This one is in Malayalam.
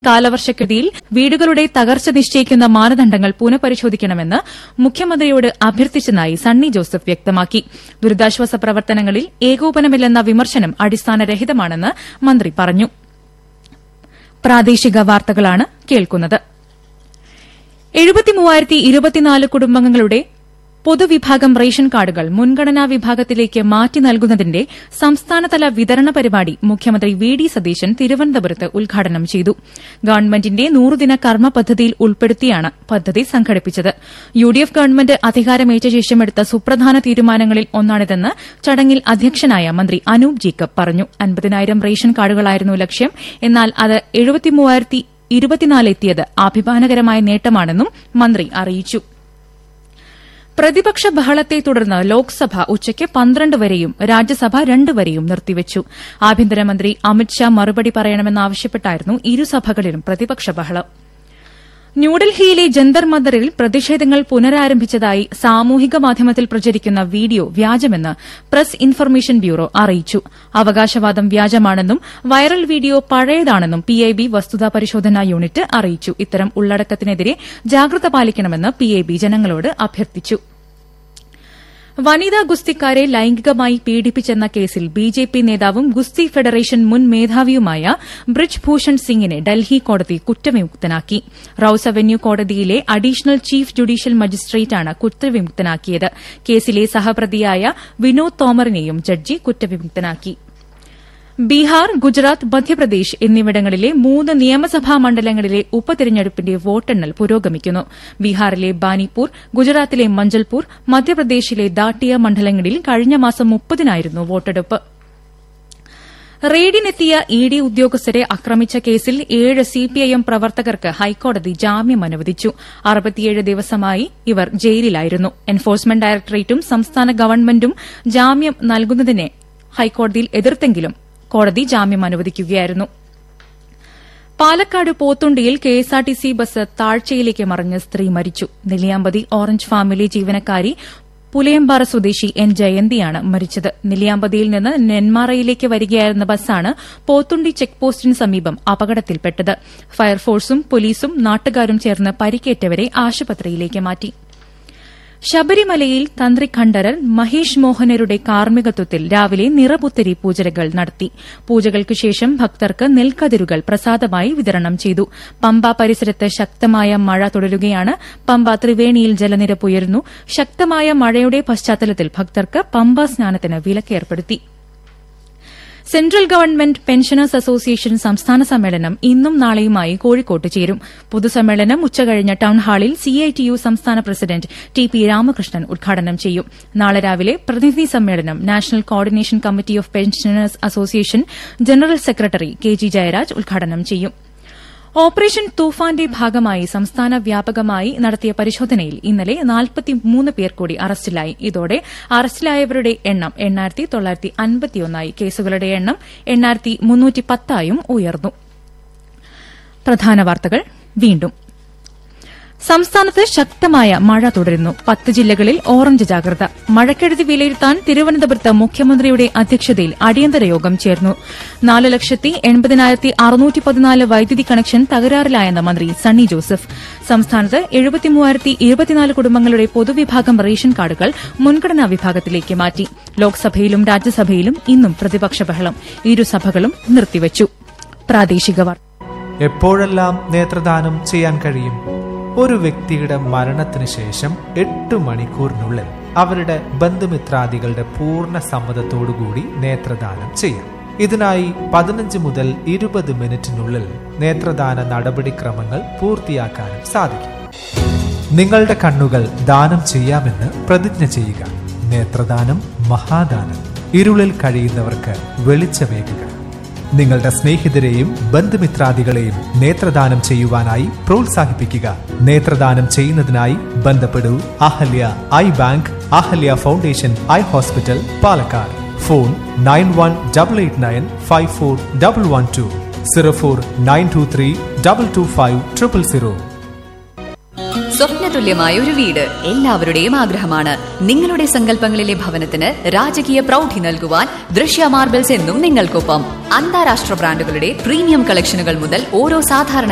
കാലവർഷക്കെടുതിയിൽ വീടുകളുടെ തകർച്ച നിശ്ചയിക്കുന്ന മാനദണ്ഡങ്ങൾ പുനഃപരിശോധിക്കണമെന്ന് മുഖ്യമന്ത്രിയോട് അഭ്യർത്ഥിച്ചതായി സണ്ണി ജോസഫ് വ്യക്തമാക്കി ദുരിതാശ്വാസ പ്രവർത്തനങ്ങളിൽ ഏകോപനമില്ലെന്ന വിമർശനം അടിസ്ഥാനരഹിതമാണെന്ന് മന്ത്രി പറഞ്ഞു പ്രാദേശിക വാർത്തകളാണ് കേൾക്കുന്നത് എഴുപത്തിമൂവായിരത്തി ഇരുപത്തിനാല് കുടുംബങ്ങളുടെ പൊതുവിഭാഗം റേഷൻ കാർഡുകൾ മുൻഗണനാ വിഭാഗത്തിലേക്ക് മാറ്റി നൽകുന്നതിന്റെ സംസ്ഥാനതല വിതരണ പരിപാടി മുഖ്യമന്ത്രി വി ഡി സതീശൻ തിരുവനന്തപുരത്ത് ഉദ്ഘാടനം ചെയ്തു ഗവൺമെന്റിന്റെ നൂറുദിന കർമ്മ പദ്ധതിയിൽ ഉൾപ്പെടുത്തിയാണ് പദ്ധതി സംഘടിപ്പിച്ചത് യു ഡി എഫ് ഗവൺമെന്റ് അധികാരമേറ്റ ശേഷം എടുത്ത സുപ്രധാന തീരുമാനങ്ങളിൽ ഒന്നാണിതെന്ന് ചടങ്ങിൽ അധ്യക്ഷനായ മന്ത്രി അനൂപ് ജേക്കബ് പറഞ്ഞു അൻപതിനായിരം റേഷൻ കാർഡുകളായിരുന്നു ലക്ഷ്യം എന്നാൽ അത് എഴുപത്തിമൂവായിരത്തി ഇരുപത്തിനാല് എത്തിയത് അഭിമാനകരമായ നേട്ടമാണെന്നും മന്ത്രി അറിയിച്ചു പ്രതിപക്ഷ ബഹളത്തെ തുടർന്ന് ലോക്സഭ ഉച്ചയ്ക്ക് പന്ത്രണ്ട് വരെയും രാജ്യസഭ രണ്ട് വരെയും നിർത്തിവച്ചു ആഭ്യന്തരമന്ത്രി അമിത്ഷാ മറുപടി പറയണമെന്നാവശ്യപ്പെട്ടായിരുന്നു ഇരുസഭകളിലും പ്രതിപക്ഷ ബഹളം ന്യൂഡൽഹിയിലെ ജന്തർ മന്ദറിൽ പ്രതിഷേധങ്ങൾ പുനരാരംഭിച്ചതായി സാമൂഹിക മാധ്യമത്തിൽ പ്രചരിക്കുന്ന വീഡിയോ വ്യാജമെന്ന് പ്രസ് ഇൻഫർമേഷൻ ബ്യൂറോ അറിയിച്ചു അവകാശവാദം വ്യാജമാണെന്നും വൈറൽ വീഡിയോ പഴയതാണെന്നും പിഐബി വസ്തുതാ പരിശോധനാ യൂണിറ്റ് അറിയിച്ചു ഇത്തരം ഉള്ളടക്കത്തിനെതിരെ ജാഗ്രത പാലിക്കണമെന്ന് പിഐബി ജനങ്ങളോട് അഭ്യർത്ഥിച്ചു വനിതാ ഗുസ്തിക്കാരെ ലൈംഗികമായി പീഡിപ്പിച്ചെന്ന കേസിൽ ബിജെപി നേതാവും ഗുസ്തി ഫെഡറേഷൻ മുൻ മേധാവിയുമായ ബ്രിജ് ഭൂഷൺ സിംഗിനെ ഡൽഹി കോടതി കുറ്റവിമുക്തനാക്കി റൌസ് അവന്യൂ കോടതിയിലെ അഡീഷണൽ ചീഫ് ജുഡീഷ്യൽ മജിസ്ട്രേറ്റാണ് കുറ്റവിമുക്തനാക്കിയത് കേസിലെ സഹപ്രതിയായ വിനോദ് തോമറിനെയും ജഡ്ജി കുറ്റവിമുക്തനാക്കി ബീഹാർ ഗുജറാത്ത് മധ്യപ്രദേശ് എന്നിവിടങ്ങളിലെ മൂന്ന് നിയമസഭാ മണ്ഡലങ്ങളിലെ ഉപതെരഞ്ഞെടുപ്പിന്റെ വോട്ടെണ്ണൽ പുരോഗമിക്കുന്നു ബീഹാറിലെ ബാനിപ്പൂർ ഗുജറാത്തിലെ മഞ്ചൽപൂർ മധ്യപ്രദേശിലെ ദാട്ടിയ മണ്ഡലങ്ങളിൽ കഴിഞ്ഞ മാസം മുപ്പതിനായിരുന്നു വോട്ടെടുപ്പ് റെയ്ഡിനെത്തിയ ഇ ഡി ഉദ്യോഗസ്ഥരെ ആക്രമിച്ച കേസിൽ ഏഴ് സിപിഐഎം പ്രവർത്തകർക്ക് ഹൈക്കോടതി ജാമ്യം അനുവദിച്ചു അറുപത്തിയേഴ് ദിവസമായി ഇവർ ജയിലിലായിരുന്നു എൻഫോഴ്സ്മെന്റ് ഡയറക്ടറേറ്റും സംസ്ഥാന ഗവൺമെന്റും ജാമ്യം നൽകുന്നതിനെ ഹൈക്കോടതിയിൽ എതിർത്തെങ്കിലും കോടതി ജാമ്യം അനുവദിക്കുകയായിരുന്നു പാലക്കാട് പോത്തുണ്ടിയിൽ കെഎസ്ആർടിസി ബസ് താഴ്ചയിലേക്ക് മറിഞ്ഞ് സ്ത്രീ മരിച്ചു നെല്ലിയാമ്പതി ഓറഞ്ച് ഫാമിലി ജീവനക്കാരി പുലയമ്പാറ സ്വദേശി എൻ ജയന്തിയാണ് മരിച്ചത് നെല്ലിയാമ്പതിയിൽ നിന്ന് നെന്മാറയിലേക്ക് വരികയായിരുന്ന ബസ്സാണ് പോത്തുണ്ടി ചെക്ക് പോസ്റ്റിന് സമീപം അപകടത്തിൽപ്പെട്ടത് ഫയർഫോഴ്സും പോലീസും നാട്ടുകാരും ചേർന്ന് പരിക്കേറ്റവരെ ആശുപത്രിയിലേക്ക് മാറ്റി ശബരിമലയിൽ തന്ത്രി ഖണ്ഡരർ മഹേഷ് മോഹനരുടെ കാർമ്മികത്വത്തിൽ രാവിലെ നിറപുത്തരി പൂജകൾ നടത്തി പൂജകൾക്ക് ശേഷം ഭക്തർക്ക് നെൽക്കതിരുകൾ പ്രസാദമായി വിതരണം ചെയ്തു പമ്പ പരിസരത്ത് ശക്തമായ മഴ തുടരുകയാണ് പമ്പ ത്രിവേണിയിൽ ജലനിരപ്പ് ഉയരുന്നു ശക്തമായ മഴയുടെ പശ്ചാത്തലത്തിൽ ഭക്തർക്ക് പമ്പ സ്നാനത്തിന് വിലക്കേർപ്പെടുത്തി സെൻട്രൽ ഗവൺമെന്റ് പെൻഷനേഴ്സ് അസോസിയേഷൻ സംസ്ഥാന സമ്മേളനം ഇന്നും നാളെയുമായി കോഴിക്കോട്ട് ചേരും പൊതുസമ്മേളനം ഉച്ചകഴിഞ്ഞ് ടൌൺഹാളിൽ സിഐടിയു സംസ്ഥാന പ്രസിഡന്റ് ടി പി രാമകൃഷ്ണൻ ഉദ്ഘാടനം ചെയ്യും നാളെ രാവിലെ പ്രതിനിധി സമ്മേളനം National Coordination Committee of Pensioners Association general secretary K G Jayaraj ഉദ്ഘാടനം ചെയ്യും ഓപ്പറേഷൻ തൂഫാന്റെ ഭാഗമായി സംസ്ഥാന വ്യാപകമായി നടത്തിയ പരിശോധനയിൽ ഇന്നലെ നാൽപ്പത്തിമൂന്ന് പേർ കൂടി അറസ്റ്റിലായി ഇതോടെ അറസ്റ്റിലായവരുടെ എണ്ണം എണ്ണായിരത്തി തൊള്ളായിരത്തി അൻപത്തിയൊന്നായി കേസുകളുടെ എണ്ണം എണ്ണായിരത്തി മുന്നൂറ്റി പത്തായും ഉയർന്നു പ്രധാന വാർത്തകൾ വീണ്ടും സംസ്ഥാനത്ത് ശക്തമായ മഴ തുടരുന്നു പത്ത് ജില്ലകളിൽ ഓറഞ്ച് ജാഗ്രത മഴക്കെടുതി വിലയിരുത്താൻ തിരുവനന്തപുരത്ത് മുഖ്യമന്ത്രിയുടെ അധ്യക്ഷതയിൽ അടിയന്തര യോഗം ചേർന്നു നാല് ലക്ഷത്തി എൺപതിനായിരത്തി അറുന്നൂറ്റി പതിനാല് വൈദ്യുതി കണക്ഷൻ തകരാറിലായെന്ന് മന്ത്രി സണ്ണി ജോസഫ് സംസ്ഥാനത്ത് എഴുപത്തിമൂവായിരത്തി ഇരുപത്തിനാല് കുടുംബങ്ങളുടെ പൊതുവിഭാഗം റേഷൻ കാർഡുകൾ മുൻഗണനാ വിഭാഗത്തിലേക്ക് മാറ്റി ലോക്സഭയിലും രാജ്യസഭയിലും ഇന്നും പ്രതിപക്ഷ ബഹളം ഇരുസഭകളും നിർത്തിവച്ചു പ്രാദേശിക വാർത്ത എപ്പോഴെല്ലാം നേത്രദാനം ചെയ്യാൻ കഴിയും ഒരു വ്യക്തിയുടെ മരണത്തിന് ശേഷം എട്ട് മണിക്കൂറിനുള്ളിൽ അവരുടെ ബന്ധുമിത്രാദികളുടെ പൂർണ്ണ സമ്മതത്തോടുകൂടി നേത്രദാനം ചെയ്യാം ഇതിനായി പതിനഞ്ച് മുതൽ ഇരുപത് മിനിറ്റിനുള്ളിൽ നേത്രദാന നടപടിക്രമങ്ങൾ പൂർത്തിയാക്കാനും സാധിക്കും നിങ്ങളുടെ കണ്ണുകൾ ദാനം ചെയ്യാമെന്ന് പ്രതിജ്ഞ ചെയ്യുക നേത്രദാനം മഹാദാനം ഇരുളിൽ കഴിയുന്നവർക്ക് വെളിച്ചമേകുക നിങ്ങളുടെ സ്നേഹിതരെയും ബന്ധുമിത്രാദികളെയും നേത്രദാനം ചെയ്യുവാനായി പ്രോത്സാഹിപ്പിക്കുക നേത്രദാനം ചെയ്യുന്നതിനായി ബന്ധപ്പെടൂ Ahalya Eye Bank Ahalya Foundation Eye Hospital Palakkad phone nine one double eight nine five four double one two zero four nine two three double two five triple zero സ്വപ്നതുല്യമായ ഒരു വീട് എല്ലാവരുടെയും ആഗ്രഹമാണ് നിങ്ങളുടെ സങ്കല്പങ്ങളിലെ ഭവനത്തിന് രാജകീയ പ്രൗഢി നൽകുവാൻ ദൃശ്യ മാർബിൾസ് എന്നും നിങ്ങൾക്കൊപ്പം അന്താരാഷ്ട്ര ബ്രാൻഡുകളുടെ പ്രീമിയം കളക്ഷനുകൾ മുതൽ ഓരോ സാധാരണ